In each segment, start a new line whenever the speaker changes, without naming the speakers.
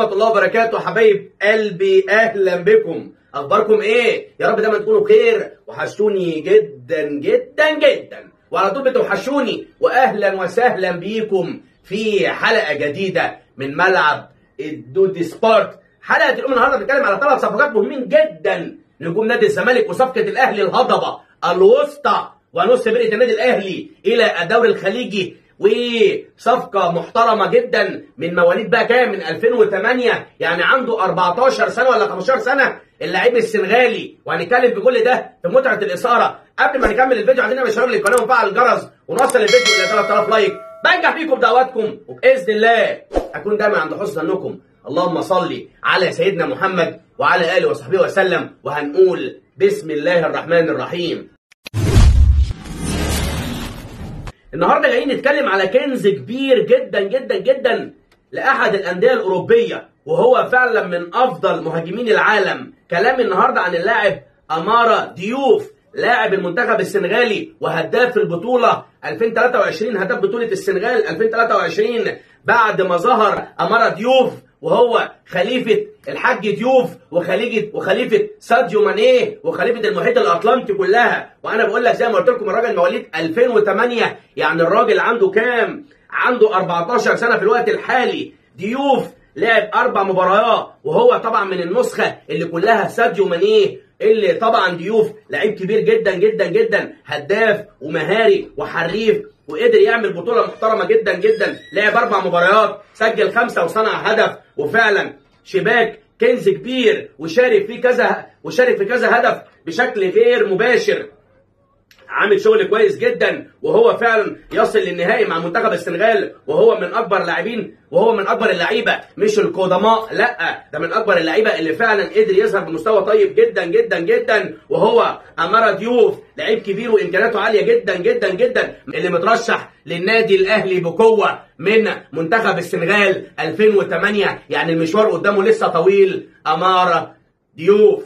ورحمة الله وبركاته حبايب قلبي أهلا بكم أخباركم إيه؟ يا رب دايما تكونوا بخير وحشتوني جدا جدا جدا وعلى طول بتوحشوني وأهلا وسهلا بيكم في حلقة جديدة من ملعب الدودي سبورت حلقة اليوم النهارده بنتكلم على ثلاث صفقات مهمين جدا نجوم نادي الزمالك وصفقة الأهلي الهضبة الوسطى ونص فرقة النادي الأهلي إلى الدوري الخليجي وصفقة محترمة جدا من مواليد بقى كام من 2008 يعني عنده 14 سنة ولا 15 سنة اللاعب السنغالي وهنتكلم في كل ده في متعة الإثارة قبل ما نكمل الفيديو عايزين نعمل شير للقناة ونفعل الجرس ونوصل الفيديو إلى 3000 لايك بنجح فيكم بدعواتكم وبإذن الله أكون دايما عند حسن ظنكم اللهم صل على سيدنا محمد وعلى آله وصحبه وسلم وهنقول بسم الله الرحمن الرحيم النهارده جايين نتكلم على كنز كبير جدا جدا جدا لاحد الانديه الاوروبيه وهو فعلا من افضل مهاجمين العالم كلامي النهارده عن اللاعب امارا ديوف لاعب المنتخب السنغالي وهداف البطوله 2023 هداف بطوله السنغال 2023 بعد ما ظهر امارا ديوف وهو خليفة الحاج ديوف وخليفة وخليفة ساديو مانيه وخليفة المحيط الأطلنطي كلها وأنا بقول لك زي ما قلت لكم الراجل مواليد 2008 يعني الراجل عنده كام؟ عنده 14 سنة في الوقت الحالي ديوف لعب أربع مباريات وهو طبعا من النسخة اللي كلها ساديو مانيه اللي طبعا ديوف لعيب كبير جدا جدا جدا هداف ومهاري وحريف وقدر يعمل بطولة محترمة جدا جدا لعب أربع مباريات سجل خمسة وصنع هدف وفعلا شباك كنز كبير وشارك فيه كذا وشارك في كذا هدف بشكل غير مباشر عامل شغل كويس جدا وهو فعلا يصل للنهائي مع منتخب السنغال وهو من اكبر لاعبين وهو من اكبر اللعيبه مش القدماء لا ده من اكبر اللعيبه اللي فعلا قدر يظهر بمستوى طيب جدا جدا جدا وهو امارا ديوف لعيب كبير وامكانياته عاليه جدا جدا جدا اللي مترشح للنادي الاهلي بقوه من منتخب السنغال 2008 يعني المشوار قدامه لسه طويل امارا ديوف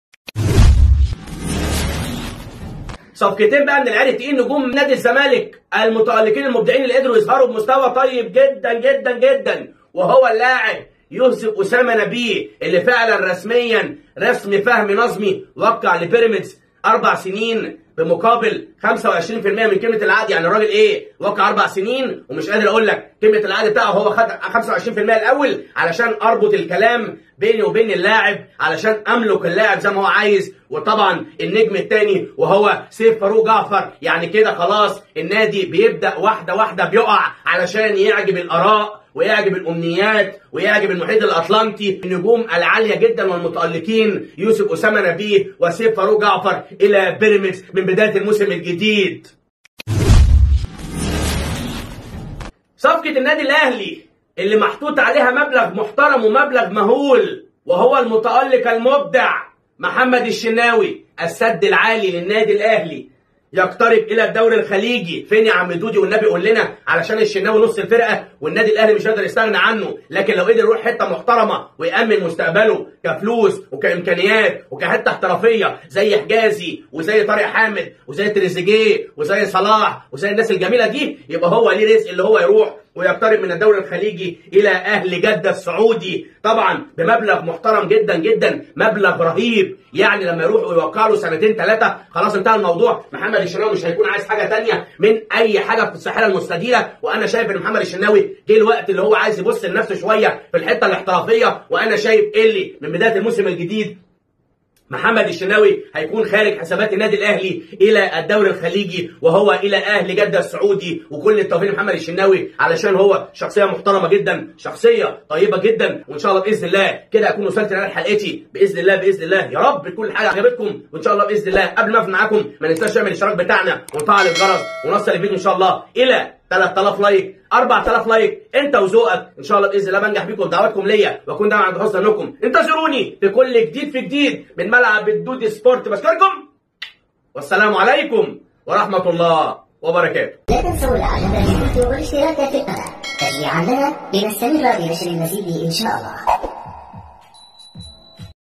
صفقتين بقى من العيال التقيل نجوم نادي الزمالك المتألقين المبدعين اللي قدروا يظهروا بمستوى طيب جدا جدا جدا وهو اللاعب يوسف أسامة نبيه اللي فعلا رسميا رسم فهمي نظمي وقع لبيراميدز أربع سنين بمقابل 25% من قيمة العقد يعني الراجل إيه وقع أربع سنين ومش قادر أقول لك قيمة العقد بتاعه هو خد 25% الأول علشان أربط الكلام بيني وبين اللاعب علشان أملك اللاعب زي ما هو عايز وطبعا النجم الثاني وهو سيف فاروق جعفر يعني كده خلاص النادي بيبدأ واحدة واحدة بيقع علشان يعجب الآراء ويعجب الامنيات ويعجب المحيط الاطلنطي النجوم العاليه جدا والمتالقين يوسف اسامه نبيه وسيف فاروق جعفر الى بيراميدز من بدايه الموسم الجديد. صفقه النادي الاهلي اللي محطوط عليها مبلغ محترم ومبلغ مهول وهو المتالق المبدع محمد الشناوي السد العالي للنادي الاهلي يقترب الى الدوري الخليجي فين يا عم دودي والنبي قول لنا علشان الشناوي نص الفرقه والنادي الاهلي مش قادر يستغنى عنه لكن لو قدر يروح حته محترمه ويامن مستقبله كفلوس وكامكانيات وكحته احترافيه زي حجازي وزي طارق حامد وزي تريزيجيه وزي صلاح وزي الناس الجميله دي يبقى هو ليه رزق اللي هو يروح ويقترب من الدوري الخليجي الى اهل جده السعودي طبعا بمبلغ محترم جدا جدا مبلغ رهيب يعني لما يروح ويوقع له سنتين ثلاثه خلاص انتهى الموضوع محمد الشناوي مش هيكون عايز حاجه ثانيه من اي حاجه في الساحره المستديره وانا شايف ان محمد الشناوي جه الوقت اللي هو عايز يبص لنفسه شويه في الحته الاحترافيه وانا شايف اللي من بدايه الموسم الجديد محمد الشناوي هيكون خارج حسابات النادي الاهلي الى الدوري الخليجي وهو الى اهل جده السعودي وكل التوفيق لمحمد الشناوي علشان هو شخصيه محترمه جدا شخصيه طيبه جدا وان شاء الله باذن الله كده اكون وصلت لنهايه حلقتي باذن الله باذن الله يا رب كل حاجه عجبتكم وان شاء الله باذن الله قبل ما اقفل معاكم ما ننساش نعمل الاشتراك بتاعنا ونفعل الجرس ونوصل الفيديو ان شاء الله الى 3000 لايك 4000 لايك انت وذوقك ان شاء الله باذن الله بنجح بيكم بدعواتكم ليا واكون دايما عند حسن ظنكم انتظروني في كل جديد في جديد من ملعب الدودي سبورت بشكركم والسلام عليكم ورحمه الله وبركاته
لا تنسوا الاعجاب بالفيديو والاشتراك في القناة تشجيعا لنا لنستمر بنشر المزيد ان شاء الله